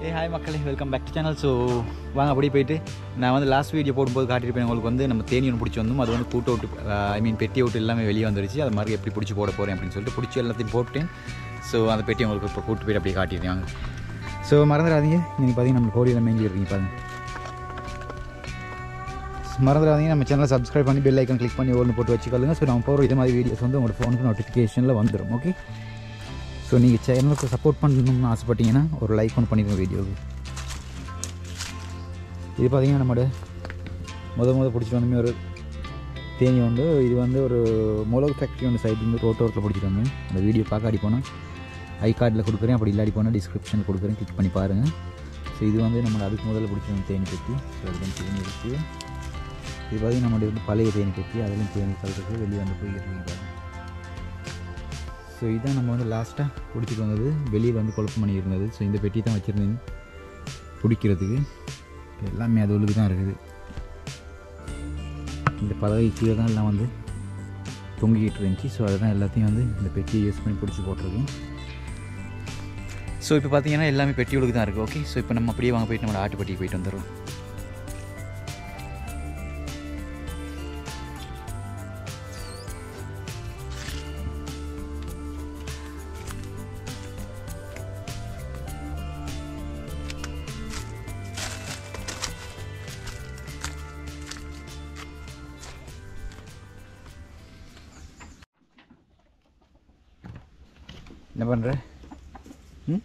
ஏ hi மக்களே welcome back to channel so வாங்க அப்படியே போயிட்டு நான் வந்து லாஸ்ட் வீடியோ போடும்போது காட்டியிருப்பேன் உங்களுக்கு வந்து நம்ம தேனி ஒன்று பிடிச்சி வந்தோம் அது வந்து கூட்ட விட்டு ஐ மீன் பெட்டி விட்டு எல்லாமே வெளியே வந்துருச்சு அது மாதிரி எப்படி பிடிச்சி போட போகிறேன் அப்படின்னு சொல்லிட்டு பிடிச்சி எல்லாத்தையும் போட்டேன் ஸோ அந்த பெட்டி உங்களுக்கு இப்போ கூட்டு போயிட்டு அப்படியே காட்டிடுறேன் வாங்க ஸோ மறந்துடாதீங்க நீங்கள் பார்த்தீங்கன்னா நம்ம கோழியில் மேஞ்சி இருக்கீங்க பாருங்க மறந்துடாதீங்க நம்ம சேனலை சப்ஸ்கிரைப் பண்ணி பெல் ஐக்கன் கிளிக் பண்ணி ஒன்று போட்டு வச்சுக்கொள்ளுங்க ஸோ நம்ம போகிற இது மாதிரி வீடியோஸ் வந்து உங்களோட ஃபோனுக்கு நோட்டிஃபிகேஷனில் வந்துடும் ஓகே ஸோ நீங்கள் சேனலுக்கு சப்போர்ட் பண்ணணும்னு ஆசைப்பட்டீங்கன்னா ஒரு லைக் ஒன்று பண்ணிடுங்க வீடியோவுக்கு இது பார்த்தீங்கன்னா நம்மளோட முத முத பிடிச்சிட்டு வந்தோமே ஒரு தேனி வந்து இது வந்து ஒரு மிளகு ஃபேக்ட்ரி ஒன்று சைடு வந்து ரோட்டோரத்தில் பிடிச்சிட்டு வந்தேன் அந்த வீடியோ பார்க்காடி போனால் ஐ கார்டில் கொடுக்குறேன் அப்படி இல்லாடி போனால் டிஸ்கிரிப்ஷனில் கொடுக்குறேன் கிளிக் பண்ணி பாருங்கள் ஸோ இது வந்து நம்ம அதுக்கு முதல்ல பிடிச்சி வந்த தேனி பெட்டி ஸோ அதுலேயும் தேனி இருக்குது இது பார்த்தீங்கன்னா நம்மளுடைய வந்து பழைய தேனி பெட்டி அதுலேயும் தேனி கலருக்கு வெளியே வந்து போய்கிட்டு இருக்கீங்க பாருங்க ஸோ இதான் நம்ம வந்து லாஸ்ட்டாக பிடிச்சிட்டு வந்தது வெளியில் வந்து குழப்பம் பண்ணி இருந்தது ஸோ இந்த பெட்டி தான் வச்சுருந்தேன் பிடிக்கிறதுக்கு எல்லாமே அது உள்ளுக்கு தான் இருக்குது இந்த பதவி கீழே தான் எல்லாம் வந்து தொங்கிக்கிட்டு இருந்துச்சு ஸோ அதுதான் எல்லாத்தையும் வந்து இந்த பெட்டியை யூஸ் பண்ணி பிடிச்சி போட்டிருக்கேன் ஸோ இப்போ பார்த்தீங்கன்னா எல்லாமே பெட்டியோளுக்கு தான் இருக்குது ஓகே ஸோ இப்போ நம்ம அப்படியே வாங்க போயிட்டு நம்ம ஆட்டுப்பட்டிக்கு போயிட்டு வந்துடுறோம் என்ன பண்ணுற ம்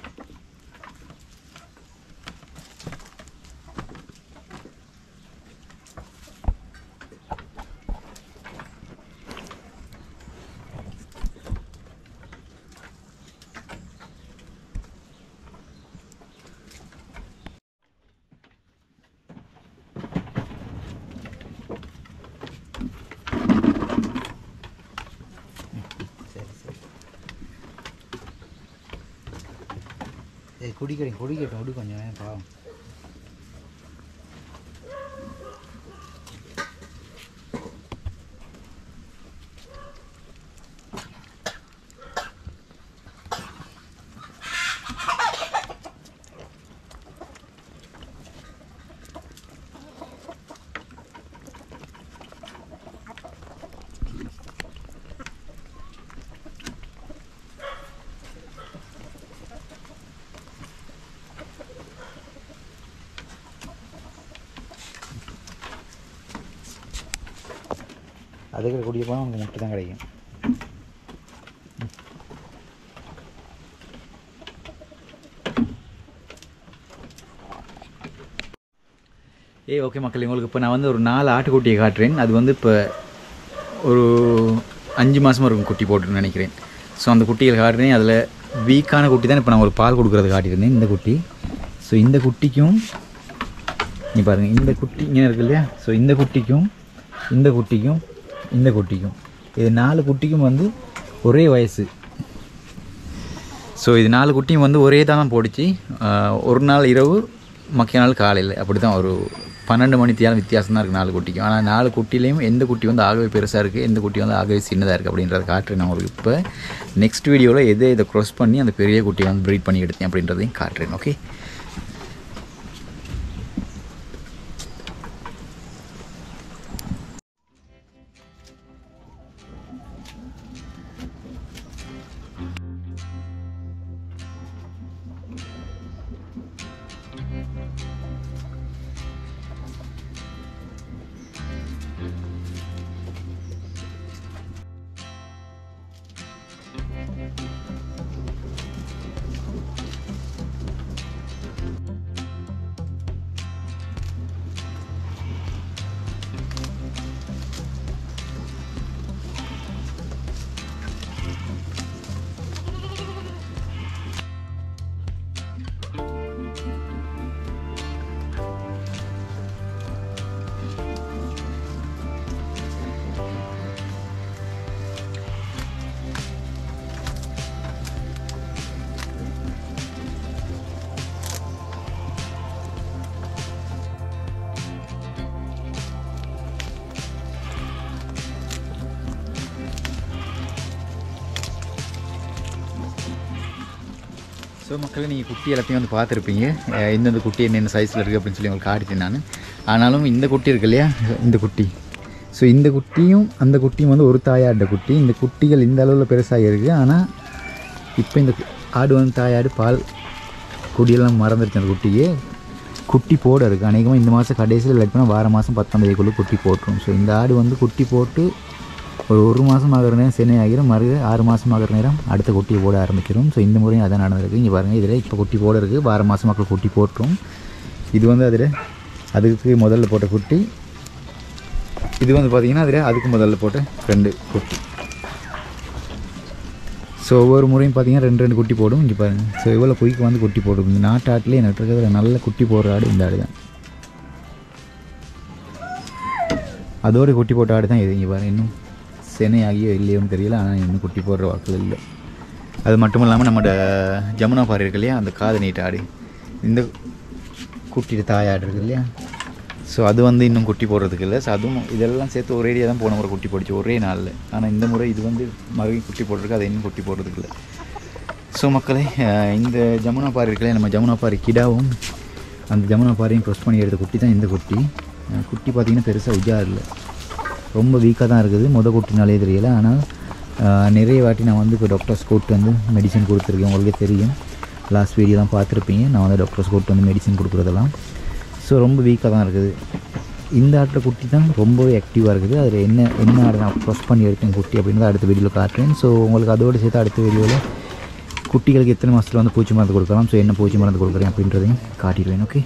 சரி சரி ஏய் குடிக்கிறேன் குடிக்கட்டும் விடு கொஞ்சம் ஏன் பாவம் அதுக்கு குடிக்க போனால் உனக்கு முட்டை தான் கிடைக்கும் ஏய் ஓகே மக்கள் உங்களுக்கு இப்போ நான் வந்து ஒரு நாலு ஆட்டுக்குட்டியை காட்டுறேன் அது வந்து இப்போ ஒரு அஞ்சு மாதமாக இருக்கும் குட்டி போட்டுன்னு நினைக்கிறேன் ஸோ அந்த குட்டிகள் காட்டுறேன் அதில் வீக்கான குட்டி தான் இப்போ நான் ஒரு பால் கொடுக்குறது காட்டியிருந்தேன் இந்த குட்டி ஸோ இந்த குட்டிக்கும் நீ பாருங்கள் இந்த குட்டி இங்கே இருக்கு இல்லையா ஸோ இந்த குட்டிக்கும் இந்த குட்டிக்கும் இந்த குட்டிக்கும் இது நாலு குட்டிக்கும் வந்து ஒரே வயசு ஸோ இது நாலு குட்டியும் வந்து ஒரே தான் போட்டுச்சு ஆஹ் ஒரு நாள் இரவு மக்கிய நாள் காலையில் அப்படி தான் ஒரு பன்னெண்டு மணி தியாலம் வித்தியாசம் தான் இருக்குது நாலு குட்டிக்கும் ஆனால் நாலு குட்டிலையும் எந்த குட்டி வந்து ஆகவே பெருசாக இருக்குது எந்த குட்டி வந்து ஆகவே சின்னதாக இருக்குது அப்படின்றத காட்டுறேன் நான் உங்களுக்கு இப்போ நெக்ஸ்ட் வீடியோவில் எதை இதை க்ராஸ் பண்ணி அந்த பெரிய குட்டியை வந்து ப்ரீட் பண்ணி எடுத்தேன் அப்படின்றதையும் காட்டுறேன் ஓகே ஸோ மக்களே நீங்கள் குட்டி எல்லாத்தையும் வந்து பார்த்துருப்பீங்க அஹ் இந்தந்த குட்டி என்னென்ன சைஸில் இருக்குது அப்படின்னு சொல்லி உங்களுக்கு காட்டிட்டேன் நான் ஆனாலும் இந்த குட்டி இருக்கு இல்லையா இந்த குட்டி ஸோ இந்த குட்டியும் அந்த குட்டியும் வந்து ஒரு தாயாட குட்டி இந்த குட்டிகள் இந்த அளவில் பெருசாக இருக்குது ஆனால் இப்போ இந்த கு- ஆடு வந்து தாயாடு பால் குடியெல்லாம் மறந்துருச்சு அந்த குட்டியே குட்டி போட இருக்குது அநேகமாக இந்த மாதம் கடைசியில் லைக் பண்ணால் வார மாதம் பத்தாம் தேதிக்குள்ளே குட்டி போட்டுரும் ஸோ இந்த ஆடு வந்து குட்டி போட்டு ஒரு ஒரு மாதம் ஆகிற நேரம் சென்னை ஆகிரும் மறு ஆறு மாதம் ஆகிற நேரம் அடுத்த குட்டியை போட ஆரம்பிக்கிறோம் ஸோ இந்த முறையும் அதான் நடந்திருக்கு இங்கே பாருங்கள் இதில் இப்போ குட்டி போட இருக்குது வார மாதம் மக்கள் குட்டி போட்டுரும் இது வந்து அதில் அதுக்கு முதல்ல போட்ட குட்டி இது வந்து பார்த்திங்கன்னா அதில் அதுக்கு முதல்ல போட்ட ரெண்டு குட்டி ஸோ ஒவ்வொரு முறையும் பார்த்தீங்கன்னா ரெண்டு ரெண்டு குட்டி போடும் இங்கே பாருங்கள் ஸோ இவ்வளோ பொய்க்கு வந்து குட்டி போடும் இந்த நாட்டு ஆட்டிலே எனக்கு இருக்கிறதுல நல்ல குட்டி போடுற ஆடு இந்த ஆடு தான் அதோட குட்டி போட்ட ஆடு தான் இது இங்கே பாருங்க இன்னும் செனை ஆகியோ இல்லையோன்னு தெரியல ஆனால் இன்னும் குட்டி போடுற வாக்கில் இல்லை அது மட்டும் இல்லாமல் நம்மளோட ஜமுனா பாறை இருக்கு இல்லையா அந்த காது நீட்ட ஆடு இந்த குட்டியோட தாயாடு இருக்கு இல்லையா ஸோ அது வந்து இன்னும் குட்டி போடுறதுக்கு இல்லை ஸோ அதுவும் இதெல்லாம் சேர்த்து ஒரேடியாக தான் போன முறை குட்டி போட்டுச்சு ஒரே நாளில் ஆனால் இந்த முறை இது வந்து மறுபடியும் குட்டி போட்டிருக்கு அதை இன்னும் குட்டி போடுறதுக்கு இல்லை ஸோ மக்களே அஹ் இந்த ஜமுனா பாறை இருக்குல்ல நம்ம ஜமுனா பாறை கிடாவும் அந்த ஜமுனா பாறையும் க்ரோஸ் பண்ணி எடுத்த குட்டி தான் இந்த குட்டி அஹ் குட்டி பார்த்திங்கன்னா பெருசாக உஜா இல்லை ரொம்ப வீக்காக தான் இருக்குது முத குட்டினாலே தெரியல ஆனால் அஹ் நிறைய வாட்டி நான் வந்து இப்போ டாக்டர்ஸ் கூப்பிட்டு வந்து மெடிசன் கொடுத்துருக்கேன் உங்களுக்கே தெரியும் லாஸ்ட் வீடியோ தான் பார்த்துருப்பீங்க நான் வந்து டாக்டர்ஸ் கூப்பிட்டு வந்து மெடிசன் கொடுக்குறதெல்லாம் ஸோ ரொம்ப வீக்காக தான் இருக்குது இந்த ஆட்டை குட்டி தான் ரொம்பவே ஆக்டிவாக இருக்குது அதில் என்ன என்ன ஆடை நான் க்ராஸ் பண்ணி எடுத்தேன் குட்டி அப்படின்னு அடுத்த வீடியோவில் காட்டுறேன் ஸோ உங்களுக்கு அதோடு சேர்த்து அடுத்த வீடியோவில் குட்டிகளுக்கு எத்தனை மாதத்தில் வந்து பூச்சி மருந்து கொடுக்கலாம் ஸோ என்ன பூச்சி மருந்து கொடுக்குறேன் அப்படின்றதையும் காட்டிடுவேன் ஓகே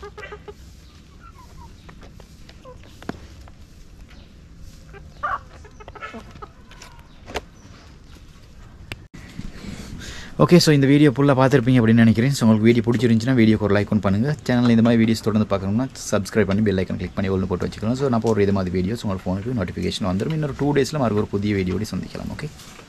ஓகே ஸோ இந்த வீடியோ ஃபுல்லாக பார்த்துருப்பீங்க அப்படின்னு நினைக்கிறேன் ஸோ உங்களுக்கு வீடியோ பிடிச்சிருந்துச்சுன்னா வீடியோக்கு ஒரு லைக் ஒன் பண்ணுங்கள் சேனலில் இந்த மாதிரி வீடியோஸ் தொடர்ந்து பார்க்கணும்னா சப்ஸ்கிரைப் பண்ணி பெல் ஐக்கன் கிளிக் பண்ணி ஒன்று போட்டு வச்சுக்கலாம் ஸோ நான் போடுற இது மாதிரி வீடியோஸ் உங்கள் ஃபோனுக்கு நோட்டிஃபிகேஷன் வந்துடும் இன்னொரு டூ டேஸில் மறுபடியும் ஒரு புதிய வீடியோட சந்திக்கலாம் ஓகே